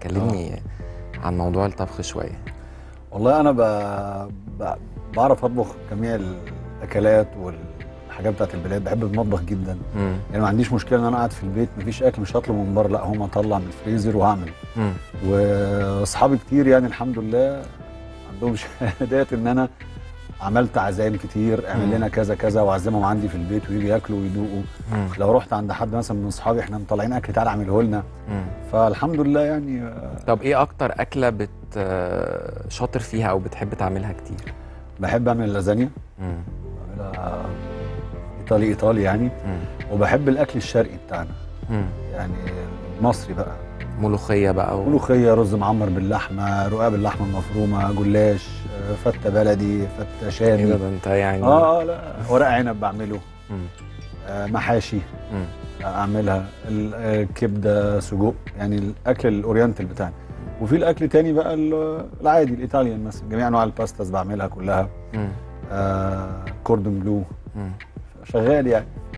كلمني عن موضوع الطبخ شويه والله انا ب... ب... بعرف اطبخ جميع الاكلات والحاجات بتاعت البلاد بحب المطبخ جدا مم. يعني ما عنديش مشكله ان انا قاعد في البيت مفيش اكل مش هطلب من بره لا هم اطلع من الفريزر وهعمل مم. واصحابي كتير يعني الحمد لله عندهم شهادات ان انا عملت عزايم كتير اعمل مم. لنا كذا كذا واعزمهم عندي في البيت ويجوا ياكلوا ويدوقوا مم. لو رحت عند حد مثلا من اصحابي احنا مطلعين اكل تعالى اعمله لنا مم. فالحمد لله يعني آه، طب ايه اكتر اكله بت آه، شاطر فيها او بتحب تعملها كتير بحب اعمل اللازانيا مم. بعملها ايطالي ايطالي يعني مم. وبحب الاكل الشرقي بتاعنا مم. يعني المصري بقى ملوخيه بقى و... ملوخيه رز معمر باللحمه رقاق باللحمه المفرومه جلاش آه، فته بلدي فته ايه شامي ده ده انت يعني اه اه لا ورق عنب بعمله مم. آه محاشي مم. اعملها ال- آه، كبده سجق يعني الاكل الاورينتال بتاعنا وفي الاكل تاني بقى ال- العادي الايطاليان مثلا جميع انواع الباستاز بعملها كلها مم. آه كوردون بلو مم. شغال يعني